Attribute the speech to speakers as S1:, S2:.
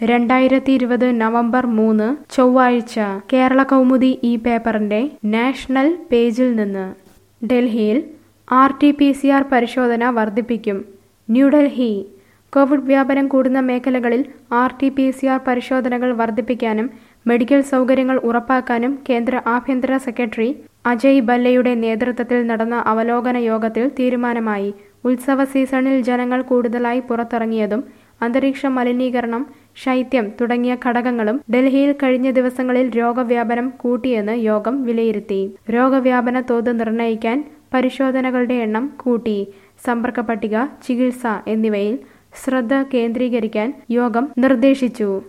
S1: രണ്ടായിരത്തി ഇരുപത് നവംബർ മൂന്ന് ചൊവ്വാഴ്ച കേരള കൗമുദി ഈ പേപ്പറിന്റെ നാഷണൽ പേജിൽ നിന്ന് ഡൽഹിയിൽ R T P C R പരിശോധന വർദ്ധിപ്പിക്കും ന്യൂഡൽഹി കോവിഡ് വ്യാപനം കൂടുന്ന മേഖലകളിൽ R T P C R പരിശോധനകൾ വർദ്ധിപ്പിക്കാനും മെഡിക്കൽ സൗകര്യങ്ങൾ ഉറപ്പാക്കാനും കേന്ദ്ര ആഭ്യന്തര സെക്രട്ടറി അജയ് ഭല്ലയുടെ നേതൃത്വത്തിൽ നടന്ന അവലോകന യോഗത്തിൽ തീരുമാനമായി ഉത്സവ സീസണിൽ ജനങ്ങൾ കൂടുതലായി പുറത്തിറങ്ങിയതും അന്തരീക്ഷ മലിനീകരണം ശൈത്യം തുടങ്ങിയ ഘടകങ്ങളും ഡൽഹിയിൽ കഴിഞ്ഞ ദിവസങ്ങളിൽ രോഗവ്യാപനം കൂട്ടിയെന്ന് യോഗം വിലയിരുത്തി രോഗവ്യാപന തോത് നിർണ്ണയിക്കാൻ പരിശോധനകളുടെ എണ്ണം കൂട്ടി സമ്പർക്ക പട്ടിക ചികിത്സ എന്നിവയിൽ ശ്രദ്ധ കേന്ദ്രീകരിക്കാൻ യോഗം നിർദ്ദേശിച്ചു